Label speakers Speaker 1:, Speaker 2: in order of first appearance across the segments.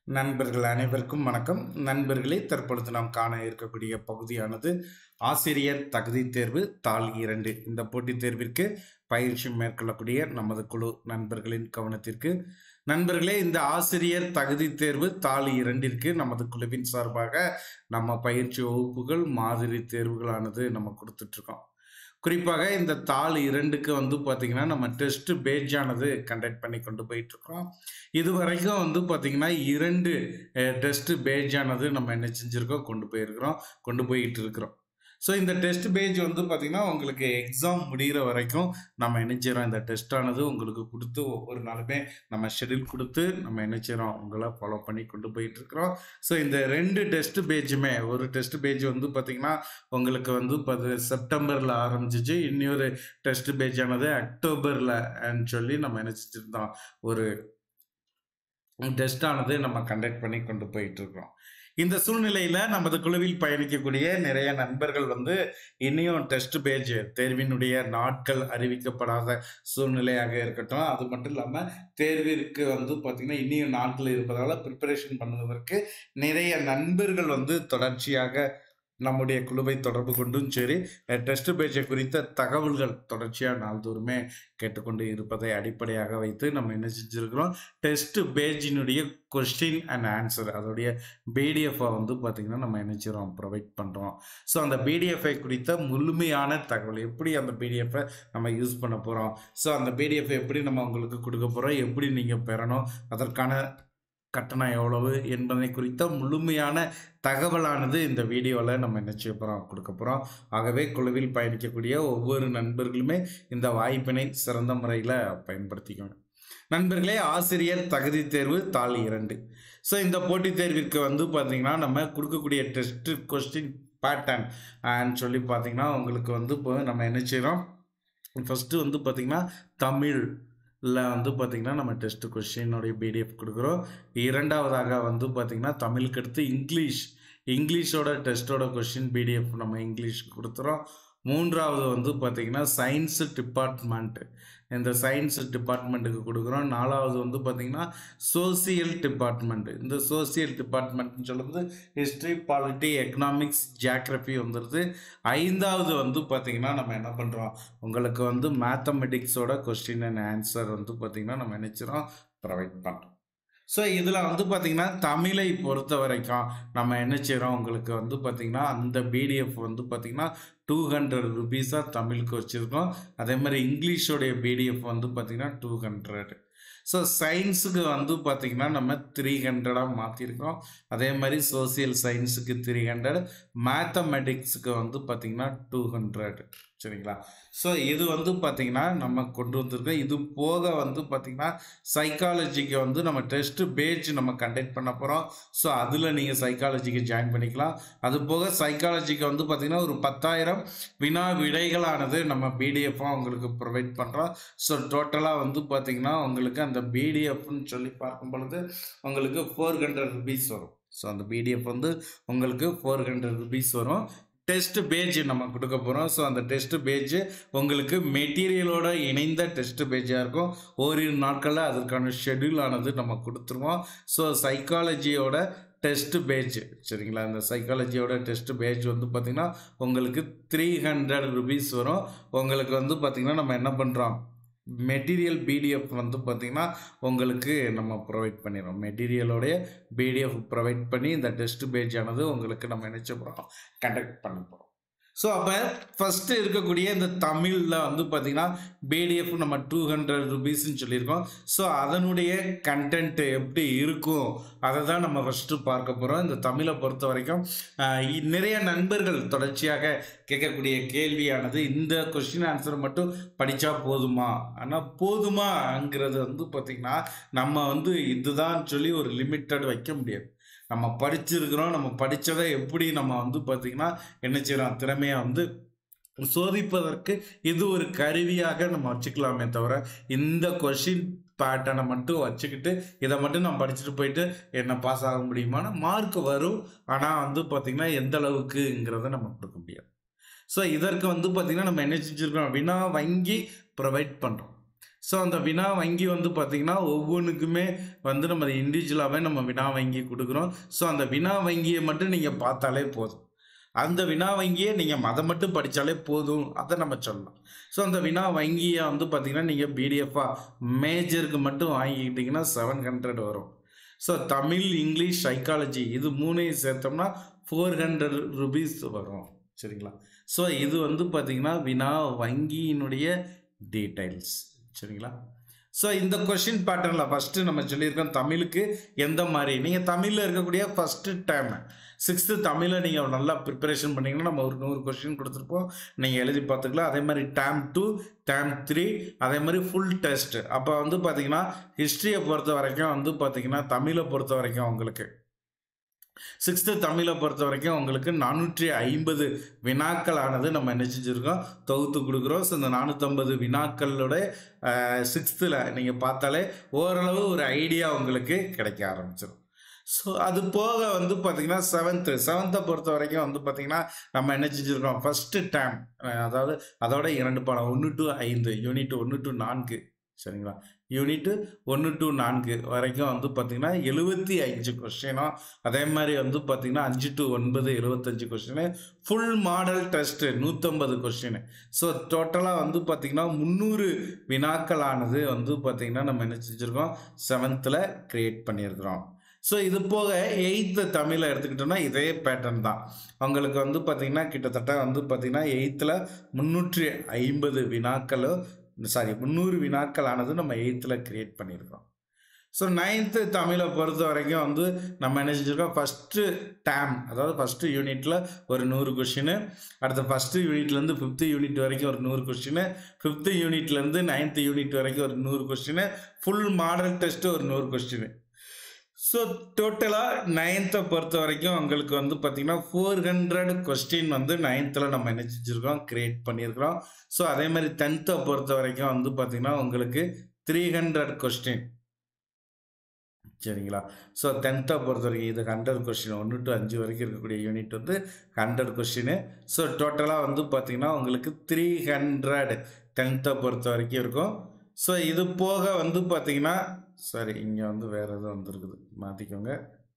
Speaker 1: நண்பர்கள் அனைவருக்கும் வணக்கம் நண்பர்களே தற்பொழுது நாம் காண இருக்கக்கூடிய பகுதியானது ஆசிரியர் தகுதி தேர்வு தாள் இரண்டு இந்த போட்டித் தேர்விற்கு பயிற்சி மேற்கொள்ளக்கூடிய நமது குழு நண்பர்களின் கவனத்திற்கு நண்பர்களே இந்த ஆசிரியர் தகுதி தேர்வு தாள் இரண்டிற்கு நமது குழுவின் சார்பாக நம்ம பயிற்சி வகுப்புகள் மாதிரி தேர்வுகளானது நம்ம கொடுத்துட்ருக்கோம் குறிப்பாக இந்த தாள் இரண்டுக்கு வந்து பார்த்திங்கன்னா நம்ம டெஸ்ட் பேஜானது கண்டக்ட் பண்ணி கொண்டு போயிட்டுருக்கோம் இது வரைக்கும் வந்து பார்த்திங்கன்னா இரண்டு டெஸ்ட் பேஜானது நம்ம என்ன செஞ்சுருக்கோம் கொண்டு போயிருக்கிறோம் கொண்டு போயிட்டு இருக்கிறோம் ஸோ இந்த டெஸ்ட் பேஜ் வந்து பார்த்திங்கன்னா உங்களுக்கு எக்ஸாம் முடிகிற வரைக்கும் நம்ம என்ன செய்கிறோம் இந்த டெஸ்ட்டானது உங்களுக்கு கொடுத்து ஒவ்வொரு நாளுமே நம்ம ஷெடியூல் கொடுத்து நம்ம என்ன செய்கிறோம் உங்களை ஃபாலோ பண்ணி கொண்டு போயிட்டு இருக்கிறோம் ஸோ இந்த ரெண்டு டெஸ்ட் பேஜுமே ஒரு டெஸ்ட் பேஜ் வந்து பார்த்திங்கன்னா உங்களுக்கு வந்து பது செப்டம்பரில் ஆரம்பிச்சிச்சு இன்னொரு டெஸ்ட் பேஜானது அக்டோபரில் சொல்லி நம்ம என்ன செஞ்சுருந்தோம் ஒரு டெஸ்டானது நம்ம கண்டக்ட் பண்ணி கொண்டு போயிட்டு இருக்கோம் இந்த சூழ்நிலையில நமது குழுவில் பயணிக்கக்கூடிய நிறைய நண்பர்கள் வந்து இனியும் டெஸ்ட் பேஜ் தேர்வினுடைய நாட்கள் அறிவிக்கப்படாத சூழ்நிலையாக இருக்கட்டும் அது மட்டும் இல்லாமல் தேர்விற்கு வந்து பார்த்திங்கன்னா இனியும் நாட்கள் இருப்பதால் ப்ரிப்பரேஷன் பண்ணுவதற்கு நிறைய நண்பர்கள் வந்து தொடர்ச்சியாக நம்முடைய குழுவை தொடர்பு கொண்டும் சரி டெஸ்ட் பேஜை குறித்த தகவல்கள் தொடர்ச்சியாக நாள்தோறுமே கேட்டுக்கொண்டு இருப்பதை அடிப்படையாக வைத்து நம்ம என்ன செஞ்சுருக்கிறோம் டெஸ்ட் பேஜினுடைய கொஸ்டின் அண்ட் ஆன்சர் அதோடைய பிடிஎஃப்பை வந்து பார்த்திங்கன்னா நம்ம என்ன செய்கிறோம் ப்ரொவைட் பண்ணுறோம் ஸோ அந்த பிடிஎஃப்ஐ குறித்த முழுமையான தகவல் எப்படி அந்த பிடிஎஃப்பை நம்ம யூஸ் பண்ண போகிறோம் ஸோ அந்த பிடிஎஃப் எப்படி நம்ம உங்களுக்கு கொடுக்க போகிறோம் எப்படி நீங்கள் பெறணும் அதற்கான கட்டணம் எவ்வளவு என்பதை குறித்த முழுமையான தகவலானது இந்த வீடியோவில் நம்ம என்ன செய்ய போகிறோம் கொடுக்க போகிறோம் ஆகவே குழுவில் பயணிக்கக்கூடிய ஒவ்வொரு நண்பர்களுமே இந்த வாய்ப்பினை சிறந்த முறையில் பயன்படுத்திக்கோங்க நண்பர்களே ஆசிரியர் தகுதி தேர்வு தாள் இரண்டு ஸோ இந்த போட்டித் தேர்விற்கு வந்து பார்த்திங்கன்னா நம்ம கொடுக்கக்கூடிய டெஸ்ட் கொஸ்டின் பேட்டர்ன் அண்ட் சொல்லி பார்த்திங்கன்னா உங்களுக்கு வந்து இப்போ நம்ம என்ன செய்கிறோம் ஃபஸ்ட்டு வந்து பார்த்திங்கன்னா தமிழ் இல்லை வந்து பார்த்திங்கன்னா நம்ம டெஸ்ட் கொஷினுடைய பிடிஎஃப் கொடுக்குறோம் இரண்டாவதாக வந்து பார்த்திங்கன்னா தமிழுக்கு அடுத்து இங்கிலீஷ் இங்கிலீஷோட டெஸ்ட்டோட கொஷின் பிடிஎஃப் நம்ம இங்கிலீஷ் கொடுத்துறோம் மூன்றாவது வந்து பார்த்திங்கன்னா சயின்ஸு டிபார்ட்மெண்ட்டு இந்த சயின்ஸ் டிபார்ட்மெண்ட்டுக்கு கொடுக்குறோம் நாலாவது வந்து பார்த்திங்கன்னா சோசியல் டிபார்ட்மெண்ட் இந்த சோசியல் டிபார்ட்மெண்ட்னு சொல்லும்போது ஹிஸ்ட்ரி பாலிட்டி எக்கனாமிக்ஸ் ஜியாகிரஃபி வந்துடுது ஐந்தாவது வந்து பார்த்திங்கன்னா நம்ம என்ன பண்ணுறோம் உங்களுக்கு வந்து மேத்தமெட்டிக்ஸோட கொஸ்டின் அண்ட் ஆன்சர் வந்து பார்த்திங்கன்னா நம்ம நினச்சிரோம் ப்ரொவைட் பண்ணுறோம் ஸோ இதில் வந்து பார்த்திங்கன்னா தமிழை பொறுத்த வரைக்கும் நம்ம என்ன செய்கிறோம் உங்களுக்கு வந்து பார்த்திங்கன்னா அந்த பிடிஎஃப் வந்து பார்த்திங்கன்னா டூ ஹண்ட்ரட் ருபீஸாக தமிழுக்கு வச்சுருக்கோம் அதே மாதிரி இங்கிலீஷோடைய பிடிஎஃப் வந்து பார்த்திங்கன்னா டூ ஹண்ட்ரட் ஸோ சயின்ஸுக்கு வந்து பார்த்திங்கன்னா நம்ம த்ரீ ஹண்ட்ரடாக மாற்றிருக்கோம் அதே மாதிரி சோசியல் சயின்ஸுக்கு த்ரீ ஹண்ட்ரட் மேத்தமெட்டிக்ஸுக்கு வந்து பார்த்திங்கன்னா டூ ஹண்ட்ரட் சரிங்களா ஸோ இது வந்து பார்த்திங்கன்னா நம்ம கொண்டு வந்திருக்கோம் இது போக வந்து பார்த்திங்கன்னா சைக்காலஜிக்கு வந்து நம்ம டெஸ்ட் பேஜ் நம்ம கண்டக்ட் பண்ண போகிறோம் ஸோ அதில் நீங்கள் சைக்காலஜிக்கு ஜாயின் பண்ணிக்கலாம் அது போக சைக்காலஜிக்கு வந்து பார்த்திங்கன்னா ஒரு பத்தாயிரம் வினா விடைகளானது நம்ம பிடிஎஃபாக உங்களுக்கு ப்ரொவைட் பண்ணுறோம் ஸோ டோட்டலாக வந்து பார்த்திங்கன்னா உங்களுக்கு அந்த பிடிஎஃப்னு சொல்லி பார்க்கும் பொழுது உங்களுக்கு ஃபோர் ஹண்ட்ரட் ருபீஸ் வரும் ஸோ அந்த பிடிஎஃப் வந்து உங்களுக்கு ஃபோர் ஹண்ட்ரட் ருபீஸ் வரும் டெஸ்ட் பேஜ் நம்ம கொடுக்க போகிறோம் ஸோ அந்த டெஸ்ட் பேஜ் உங்களுக்கு மெட்டீரியலோட இணைந்த டெஸ்ட் பேஜாக இருக்கும் ஓரிரு நாட்களில் அதற்கான ஷெடியூல் ஆனது நம்ம கொடுத்துருவோம் ஸோ சைக்காலஜியோட டெஸ்ட் பேஜ் சரிங்களா இந்த சைக்காலஜியோட டெஸ்ட் பேஜ் வந்து பார்த்திங்கன்னா உங்களுக்கு த்ரீ ஹண்ட்ரட் ருபீஸ் வரும் உங்களுக்கு வந்து பார்த்திங்கன்னா நம்ம என்ன பண்ணுறோம் மெட்டீரியல் பிடிஎஃப் வந்து பார்த்திங்கன்னா உங்களுக்கு நம்ம ப்ரொவைட் பண்ணிடுறோம் மெட்டீரியலோடைய பிடிஎஃப் ப்ரொவைட் பண்ணி இந்த டெஸ்ட் பேஜ் ஆனது உங்களுக்கு நம்ம நினச்ச போகிறோம் கண்டக்ட் பண்ண போகிறோம் ஸோ அப்போ ஃபஸ்ட்டு இருக்கக்கூடிய இந்த தமிழில் வந்து பார்த்திங்கன்னா பிடிஎஃப் நம்ம டூ ஹண்ட்ரட் ருபீஸ்ன்னு சொல்லியிருக்கோம் ஸோ அதனுடைய கண்டென்ட்டு எப்படி இருக்கும் அதை தான் நம்ம ஃபஸ்ட்டு பார்க்க போகிறோம் இந்த தமிழை பொறுத்த வரைக்கும் நிறைய நண்பர்கள் தொடர்ச்சியாக கேட்கக்கூடிய கேள்வியானது இந்த கொஸ்டின் ஆன்சர் மட்டும் படித்தா போதுமா ஆனால் போதுமாங்கிறது வந்து பார்த்திங்கன்னா நம்ம வந்து இதுதான் சொல்லி ஒரு லிமிட்டட் வைக்க முடியாது நம்ம படிச்சிருக்கிறோம் நம்ம படித்ததை எப்படி நம்ம வந்து பார்த்திங்கன்னா என்ன செய்கிறோம் திறமையாக வந்து சோதிப்பதற்கு இது ஒரு கருவியாக நம்ம வச்சுக்கலாமே தவிர இந்த கொஷின் பேட்டர்னை மட்டும் வச்சுக்கிட்டு இதை மட்டும் நான் படிச்சுட்டு போயிட்டு என்ன பாஸ் ஆக முடியுமானா மார்க் வரும் ஆனால் வந்து பார்த்திங்கன்னா எந்த அளவுக்குங்கிறத நம்ம கொடுக்க முடியாது ஸோ இதற்கு வந்து பார்த்திங்கன்னா நம்ம என்ன செஞ்சுருக்கோம் அப்படின்னா வங்கி ப்ரொவைட் பண்ணுறோம் ஸோ அந்த வினா வங்கி வந்து பார்த்திங்கன்னா ஒவ்வொன்றுக்குமே வந்து நம்ம இண்டிவிஜுவலாகவே நம்ம வினா வங்கி கொடுக்குறோம் ஸோ அந்த வினா வங்கியை மட்டும் நீங்கள் பார்த்தாலே போதும் அந்த வினா வங்கியை நீங்கள் அதை மட்டும் படித்தாலே போதும் அதை நம்ம சொல்லலாம் ஸோ அந்த வினா வங்கியை வந்து பார்த்திங்கன்னா நீங்கள் பிடிஎஃபாக மேஜருக்கு மட்டும் வாங்கிக்கிட்டிங்கன்னா செவன் ஹண்ட்ரட் வரும் ஸோ தமிழ் இங்கிலீஷ் சைக்காலஜி இது மூணையும் சேர்த்தோம்னா ஃபோர் ஹண்ட்ரட் ருபீஸ் வரும் சரிங்களா ஸோ இது வந்து பார்த்திங்கன்னா வினா வங்கியினுடைய டீட்டெயில்ஸ் சரிங்களா ஸோ இந்த கொஷின் பேட்டர்னில் ஃபஸ்ட்டு நம்ம சொல்லியிருக்கோம் தமிழுக்கு எந்த மாதிரி நீங்கள் தமிழில் இருக்கக்கூடிய ஃபஸ்ட்டு டைம் சிக்ஸ்த்து தமிழை நீங்கள் நல்லா ப்ரிப்பரேஷன் பண்ணிங்கன்னா நம்ம ஒரு நூறு கொஷின் கொடுத்துருப்போம் நீங்கள் எழுதி பார்த்துக்கலாம் அதே மாதிரி டேம் டூ டேம் த்ரீ அதே மாதிரி ஃபுல் டெஸ்ட் அப்போ வந்து பார்த்தீங்கன்னா ஹிஸ்ட்ரியை பொறுத்த வரைக்கும் வந்து பார்த்தீங்கன்னா தமிழை பொறுத்த வரைக்கும் உங்களுக்கு சிக்ஸ்த்து தமிழை பொறுத்த வரைக்கும் உங்களுக்கு நானூற்றி ஐம்பது வினாக்களானது நம்ம என்ன செஞ்சுருக்கோம் தொகுத்து கொடுக்குறோம் ஸோ இந்த நானூற்றம்பது வினாக்களோட சிக்ஸ்த்தில் நீங்கள் பார்த்தாலே ஓரளவு ஒரு ஐடியா உங்களுக்கு கிடைக்க ஆரம்பிச்சிடும் ஸோ அது போக வந்து பார்த்தீங்கன்னா செவன்த்து செவன்த்தை பொறுத்த வரைக்கும் வந்து பார்த்தீங்கன்னா நம்ம என்ன செஞ்சுருக்கோம் ஃபஸ்ட்டு டைம் அதாவது அதோட இரண்டு பாடம் ஒன்று டு ஐந்து யூனிட் ஒன்று டு நான்கு சரிங்களா யூனிட்டு ஒன்று டு நான்கு வரைக்கும் வந்து பார்த்திங்கன்னா எழுபத்தி அஞ்சு கொஸ்டினும் அதே மாதிரி வந்து பார்த்திங்கன்னா அஞ்சு டு ஒன்பது எழுபத்தஞ்சு கொஸ்டினு ஃபுல் மாடல் டெஸ்ட்டு நூற்றம்பது கொஸ்டின் ஸோ டோட்டலாக வந்து பார்த்திங்கன்னா முந்நூறு வினாக்களானது வந்து பார்த்திங்கன்னா நம்ம என்ன செஞ்சுருக்கோம் செவன்த்தில் க்ரியேட் பண்ணியிருக்கிறோம் ஸோ இது போக எயித்து தமிழை எடுத்துக்கிட்டோம்னா இதே பேட்டர்ன் தான் உங்களுக்கு வந்து பார்த்திங்கன்னா கிட்டத்தட்ட வந்து பார்த்திங்கன்னா எயித்தில் முந்நூற்றி ஐம்பது வினாக்களும் சாரி முந்நூறு வினாக்களானது நம்ம எயித்தில் க்ரியேட் பண்ணியிருக்கோம் ஸோ நைன்த்து தமிழை பொறுத்த வரைக்கும் வந்து நம்ம என்ன செஞ்சுருக்கோம் ஃபஸ்ட்டு டேம் அதாவது ஃபஸ்ட்டு யூனிட்டில் ஒரு நூறு கொஷினு அடுத்த ஃபஸ்ட்டு யூனிட்லேருந்து ஃபிஃப்த்து யூனிட் வரைக்கும் ஒரு நூறு கொஷினு ஃபிஃப்த்து யூனிட்லேருந்து நைன்த்து யூனிட் வரைக்கும் ஒரு நூறு கொஷினு ஃபுல் மாடல் டெஸ்ட்டு ஒரு நூறு கொஸ்டின் ஸோ டோட்டலாக நைன்த்தை பொறுத்த வரைக்கும் உங்களுக்கு வந்து பார்த்திங்கன்னா ஃபோர் ஹண்ட்ரட் கொஸ்டின் வந்து நைன்த்தில் நம்ம என்ன செஞ்சுருக்கோம் க்ரியேட் பண்ணியிருக்கிறோம் ஸோ அதே மாதிரி டென்த்தை பொறுத்த வரைக்கும் வந்து பார்த்திங்கன்னா உங்களுக்கு த்ரீ ஹண்ட்ரட் கொஸ்டின் சரிங்களா ஸோ டென்த்தை பொறுத்த வரைக்கும் இது ஹண்ட்ரட் கொஸ்டின் ஒன்று டு அஞ்சு வரைக்கும் இருக்கக்கூடிய யூனிட் வந்து ஹண்ட்ரட் கொஸ்டின் ஸோ டோட்டலாக வந்து பார்த்திங்கன்னா உங்களுக்கு த்ரீ ஹண்ட்ரட் டென்த்தை பொறுத்த வரைக்கும் இருக்கும் ஸோ இது போக வந்து பார்த்திங்கன்னா சாரி இங்கே வந்து வேறு எதுவும் வந்திருக்குது மாற்றிக்கோங்க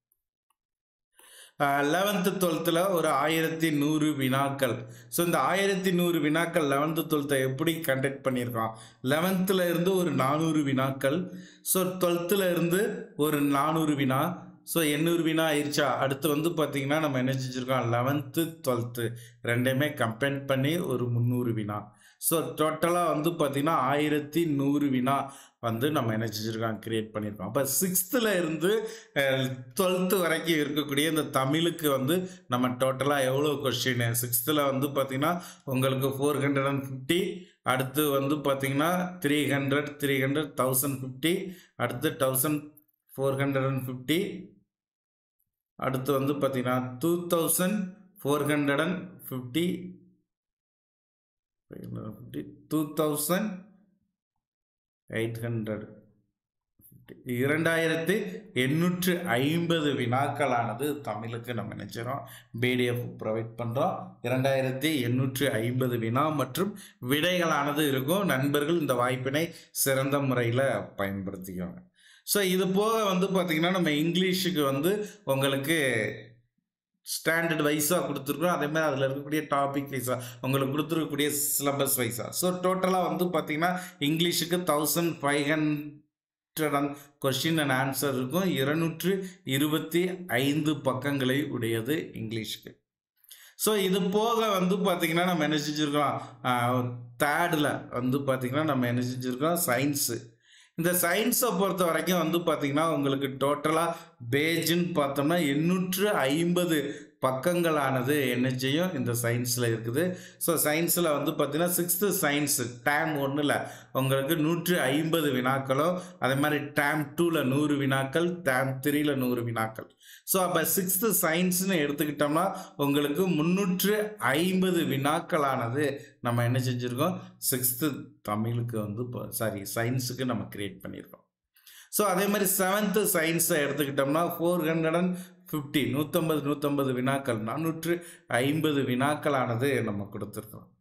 Speaker 1: லெவன்த்து டுவெல்த்தில் ஒரு ஆயிரத்தி நூறு வினாக்கள் ஸோ இந்த ஆயிரத்தி நூறு வினாக்கள் லெவன்த்து டுவெல்த்தை எப்படி கண்டக்ட் பண்ணியிருக்கோம் லெவன்த்தில் இருந்து ஒரு நானூறு வினாக்கள் ஸோ டுவெல்த்தில் இருந்து ஒரு நானூறு வினா ஸோ எண்ணூறு வினா ஆயிடுச்சா அடுத்து வந்து பார்த்திங்கன்னா நம்ம என்ன செஞ்சுருக்கோம் லெவன்த்து டுவெல்த்து ரெண்டையுமே கம்பேர் பண்ணி ஒரு முந்நூறு வினா ஸோ டோட்டலாக வந்து பார்த்திங்கன்னா ஆயிரத்தி நூறு வினா வந்து நம்ம என்ன செஞ்சுருக்கோம் க்ரியேட் பண்ணியிருக்கோம் அப்போ சிக்ஸ்த்தில் இருந்து டுவெல்த்து வரைக்கும் இருக்கக்கூடிய இந்த தமிழுக்கு வந்து நம்ம டோட்டலாக எவ்வளோ கொஸ்டின் சிக்ஸ்த்தில் வந்து பார்த்திங்கன்னா உங்களுக்கு ஃபோர் ஹண்ட்ரட் அண்ட் ஃபிஃப்டி அடுத்து வந்து பார்த்திங்கன்னா three hundred three hundred thousand fifty அடுத்து thousand four hundred and fifty அடுத்து வந்து பார்த்திங்கன்னா two thousand four hundred and fifty two thousand eight hundred இரண்டாயிரத்து எண்ணூற்று ஐம்பது வினாக்களானது தமிழுக்கு நம்ம நினைச்சிரோம் பிடிஎஃப் ப்ரொவைட் பண்ணுறோம் இரண்டாயிரத்தி எண்ணூற்று ஐம்பது வினா மற்றும் விடைகளானது இருக்கும் நண்பர்கள் இந்த வாய்ப்பினை சிறந்த முறையில் பயன்படுத்திக்கோங்க ஸோ இது போக வந்து பார்த்திங்கன்னா நம்ம இங்கிலீஷுக்கு வந்து உங்களுக்கு ஸ்டாண்டர்ட் வைஸாக கொடுத்துருக்குறோம் அதே மாதிரி அதில் இருக்கக்கூடிய டாபிக் வைஸாக உங்களுக்கு கொடுத்துருக்கக்கூடிய சிலபஸ் வைஸாக ஸோ டோட்டலாக வந்து பார்த்திங்கன்னா இங்கிலீஷுக்கு thousand five hundred and question and answer இருக்கும் இருநூற்று இருபத்தி ஐந்து பக்கங்களை உடையது இங்கிலீஷுக்கு ஸோ இது போக வந்து பார்த்திங்கன்னா நம்ம என்ன செஞ்சுருக்கோம் தேர்டில் வந்து பார்த்திங்கன்னா நம்ம என்ன செஞ்சுருக்கோம் சயின்ஸு இந்த சயின்ஸை பொறுத்த வரைக்கும் வந்து பார்த்திங்கன்னா உங்களுக்கு டோட்டலாக பேஜுன்னு பார்த்தோம்னா எண்ணூற்று ஐம்பது பக்கங்களானது என்ன செய்யும் இந்த சயின்ஸில் இருக்குது ஸோ சயின்ஸில் வந்து பார்த்திங்கன்னா சிக்ஸ்த்து சயின்ஸு டேம் ஒன்றில் உங்களுக்கு நூற்று ஐம்பது வினாக்களும் அதே மாதிரி டேம் டூவில் நூறு வினாக்கள் டேம் த்ரீல நூறு வினாக்கள் ஸோ அப்போ சிக்ஸ்த்து சயின்ஸ்னு எடுத்துக்கிட்டோம்னா உங்களுக்கு முந்நூற்று ஐம்பது வினாக்களானது நம்ம என்ன செஞ்சுருக்கோம் சிக்ஸ்த்து தமிழுக்கு வந்து இப்போ சாரி சயின்ஸுக்கு நம்ம க்ரியேட் பண்ணியிருக்கோம் ஸோ அதே மாதிரி செவன்த்து சயின்ஸை எடுத்துக்கிட்டோம்னா ஃபோர் ஹண்ட்ரட் அண்ட் ஃபிஃப்டி நூற்றம்பது நூற்றம்பது வினாக்கள் நானூற்று ஐம்பது வினாக்களானது நம்ம கொடுத்துருக்கோம்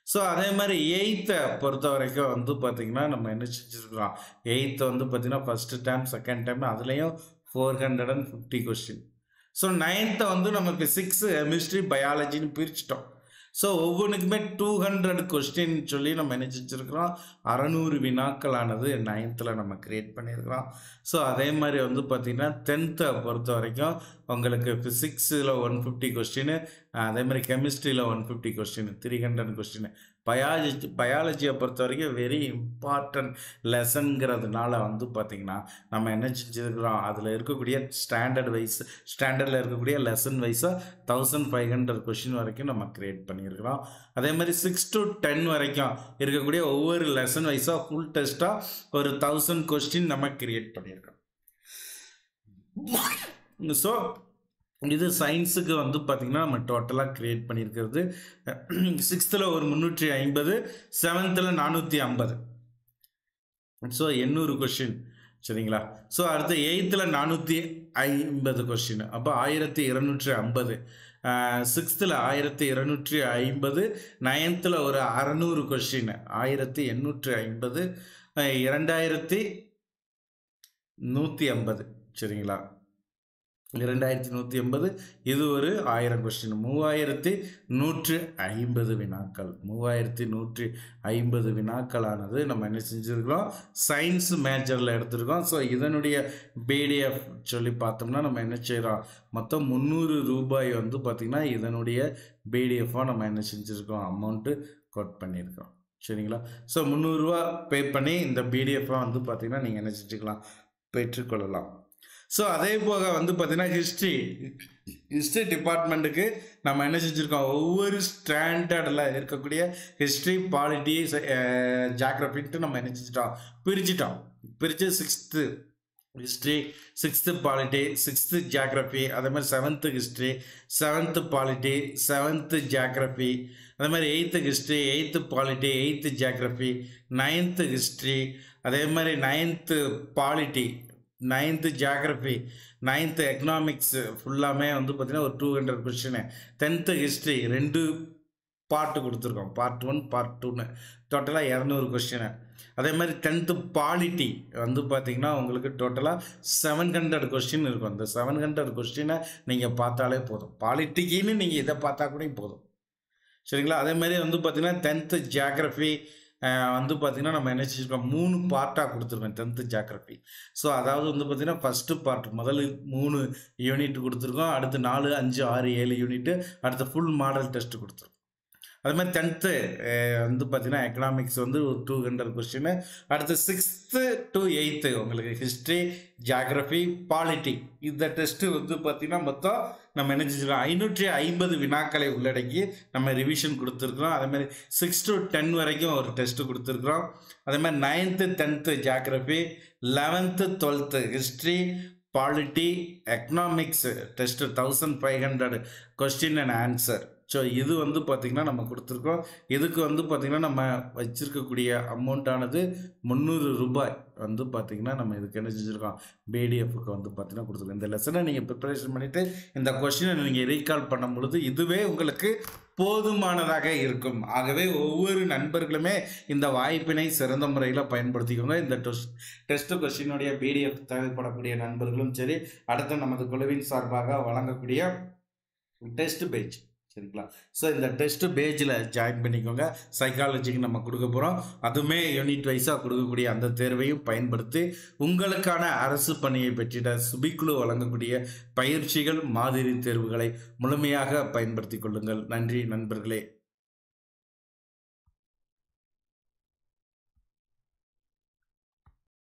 Speaker 1: ஸோ அதே மாதிரி எயித்தை பொறுத்த வரைக்கும் வந்து பார்த்திங்கன்னா நம்ம என்ன செஞ்சுருக்கிறோம் எயித்தை வந்து பார்த்திங்கன்னா ஃபஸ்ட்டு டைம் செகண்ட் டைம் அதுலேயும் four hundred and fifty question so நைன்த்தை வந்து நம்ம ஃபிசிக்ஸு கெமிஸ்ட்ரி பயாலஜின்னு பிரிச்சிட்டோம் ஸோ ஒவ்வொன்றுக்குமே டூ ஹண்ட்ரட் கொஸ்டின் சொல்லி நம்ம என்ன செஞ்சுருக்கிறோம் அறநூறு வினாக்களானது நைன்த்தில் நம்ம க்ரியேட் பண்ணியிருக்கிறோம் ஸோ அதே மாதிரி வந்து பார்த்திங்கன்னா டென்த்தை பொறுத்த வரைக்கும் உங்களுக்கு ஃபிசிக்ஸில் ஒன் ஃபிஃப்டி கொஸ்டின் அதே மாதிரி கெமிஸ்ட்ரியில் one fifty question three hundred question biology பயாலஜியை பொறுத்த வரைக்கும் வெரி இம்பார்ட்டன்ட் லெசன்ங்கிறதுனால வந்து பார்த்திங்கன்னா நம்ம என்ன செஞ்சுருக்கிறோம் அதில் இருக்கக்கூடிய ஸ்டாண்டர்ட் வைஸ் ஸ்டாண்டர்டில் இருக்கக்கூடிய லெசன் வைஸாக தௌசண்ட் ஃபைவ் ஹண்ட்ரட் கொஷின் வரைக்கும் நம்ம க்ரியேட் பண்ணியிருக்கிறோம் அதே மாதிரி சிக்ஸ் டு டென் வரைக்கும் இருக்கக்கூடிய ஒவ்வொரு லெசன் வைஸாக ஃபுல் டெஸ்ட்டாக ஒரு தௌசண்ட் கொஸ்டின் நம்ம க்ரியேட் பண்ணியிருக்கோம் ஸோ இது சயின்ஸுக்கு வந்து பார்த்திங்கன்னா நம்ம டோட்டலாக க்ரியேட் பண்ணியிருக்கிறது சிக்ஸ்த்தில் ஒரு முந்நூற்றி ஐம்பது செவன்த்தில் நானூற்றி ஐம்பது ஸோ எண்ணூறு கொஷின் சரிங்களா ஸோ அடுத்து எயித்தில் நானூற்றி ஐம்பது கொஷின் அப்போ ஆயிரத்தி இருநூற்றி ஐம்பது சிக்ஸ்த்தில் ஆயிரத்தி இருநூற்றி ஐம்பது நைன்த்தில் ஒரு அறநூறு கொஷின் ஆயிரத்தி எண்ணூற்றி ஐம்பது இரண்டாயிரத்தி நூற்றி ஐம்பது சரிங்களா இரண்டாயிரத்தி நூற்றி எண்பது இது ஒரு ஆயிரம் கொஸ்டின் மூவாயிரத்தி நூற்று ஐம்பது வினாக்கள் மூவாயிரத்தி நூற்றி ஐம்பது வினாக்களானது நம்ம என்ன செஞ்சுருக்கிறோம் சயின்ஸ் மேஜரில் எடுத்திருக்கோம் ஸோ இதனுடைய பிடிஎஃப் சொல்லி பார்த்தோம்னா நம்ம என்ன செய்கிறோம் மொத்தம் முந்நூறு ரூபாய் வந்து பார்த்திங்கன்னா இதனுடைய பிடிஎஃபாக நம்ம என்ன செஞ்சுருக்கோம் அமௌண்ட்டு கோட் பண்ணியிருக்கோம் சரிங்களா ஸோ முந்நூறுரூவா பே பண்ணி இந்த பிடிஎஃபாக வந்து பார்த்திங்கன்னா நீங்கள் என்ன செஞ்சுக்கலாம் பெற்றுக்கொள்ளலாம் ஸோ அதே போக வந்து பார்த்தீங்கன்னா ஹிஸ்ட்ரி ஹிஸ்ட்ரி டிபார்ட்மெண்ட்டுக்கு நம்ம என்ன செஞ்சுருக்கோம் ஒவ்வொரு ஸ்டாண்டர்டில் இருக்கக்கூடிய ஹிஸ்ட்ரி பாலிட்டி ஜாக்ரஃபின்ட்டு நம்ம என்ன செஞ்சிட்டோம் பிரிச்சிட்டோம் பிரித்து sixth history sixth polity sixth geography அதே மாதிரி seventh history seventh polity seventh geography அதே மாதிரி eighth history eighth polity eighth geography ninth history அதே மாதிரி ninth polity ninth geography ninth economics ஃபுல்லாமே வந்து பார்த்திங்கன்னா ஒரு two hundred question tenth history ரெண்டு பார்ட்டு கொடுத்துருக்கோம் பார்ட் ஒன் பார்ட் டூன்னு டோட்டலாக இரநூறு கொஷினு அதே மாதிரி டென்த்து பாலிட்டி வந்து பார்த்திங்கன்னா உங்களுக்கு டோட்டலாக செவன் ஹண்ட்ரட் கொஸ்டின் இருக்கும் அந்த செவன் ஹண்ட்ரட் கொஸ்டினை நீங்கள் பார்த்தாலே போதும் பாலிட்டிக்குன்னு நீங்கள் இதை பார்த்தா கூட போதும் சரிங்களா அதே மாதிரி வந்து பார்த்திங்கன்னா டென்த்து ஜியாகிரஃபி வந்து பார்த்திங்கன்னா நம்ம என்ன செஞ்சுருக்கோம் மூணு பார்ட்டாக கொடுத்துருக்கோம் டென்த்து ஜாகிரஃபி ஸோ அதாவது வந்து பார்த்திங்கன்னா ஃபஸ்ட்டு பார்ட் முதல்ல மூணு யூனிட் கொடுத்துருக்கோம் அடுத்து நாலு அஞ்சு ஆறு ஏழு யூனிட்டு அடுத்து ஃபுல் மாடல் டெஸ்ட் கொடுத்துருக்கோம் அது மாதிரி டென்த்து வந்து பார்த்திங்கன்னா எக்கனாமிக்ஸ் வந்து ஒரு டூ ஹண்ட்ரட் கொஸ்டின் அடுத்து சிக்ஸ்த்து டு எயித்து உங்களுக்கு ஹிஸ்ட்ரி ஜாகிரஃபி பாலிட்டி இந்த டெஸ்ட்டு வந்து பார்த்திங்கன்னா மொத்தம் நம்ம என்ன செஞ்சுருக்கோம் ஐநூற்றி ஐம்பது வினாக்களை உள்ளடக்கி நம்ம ரிவிஷன் கொடுத்துருக்குறோம் அதே மாதிரி சிக்ஸ் டு டென் வரைக்கும் ஒரு டெஸ்ட்டு கொடுத்துருக்குறோம் அதே மாதிரி ninth tenth geography eleventh twelfth history polity economics test thousand five hundred question and answer so இது வந்து பார்த்திங்கன்னா நம்ம கொடுத்துருக்கோம் இதுக்கு வந்து பார்த்திங்கன்னா நம்ம வச்சுருக்கக்கூடிய அமௌண்ட்டானது முந்நூறு ரூபாய் வந்து பார்த்திங்கன்னா நம்ம இதுக்கு என்ன செஞ்சுருக்கோம் பிடிஎஃப்க்கு வந்து பார்த்திங்கன்னா கொடுத்துருக்கோம் இந்த லெசனை நீங்கள் ப்ரிப்பரேஷன் பண்ணிவிட்டு இந்த கொஷினை நீங்கள் ரீகால் பண்ணும் பொழுது இதுவே உங்களுக்கு போதுமானதாக இருக்கும் ஆகவே ஒவ்வொரு நண்பர்களுமே இந்த வாய்ப்பினை சிறந்த முறையில் பயன்படுத்திக்கோங்க இந்த டெஸ்ட் டெஸ்ட் கொஸ்டினுடைய பிடிஎஃப் தேவைப்படக்கூடிய நண்பர்களும் சரி அடுத்த நமது குழுவின் சார்பாக வழங்கக்கூடிய டெஸ்ட் பேஜ் சரிங்களா ஸோ இந்த டெஸ்ட் பேஜில் ஜாயின் பண்ணிக்கோங்க சைக்காலஜிக்கு நம்ம கொடுக்க போகிறோம் அதுவுமே யூனிட் வைஸாக கொடுக்கக்கூடிய அந்த தேர்வையும் பயன்படுத்தி உங்களுக்கான அரசு பணியை பெற்றிட சுபிக்குழு வழங்கக்கூடிய பயிற்சிகள் மாதிரி தேர்வுகளை முழுமையாக பயன்படுத்தி கொள்ளுங்கள் நன்றி நண்பர்களே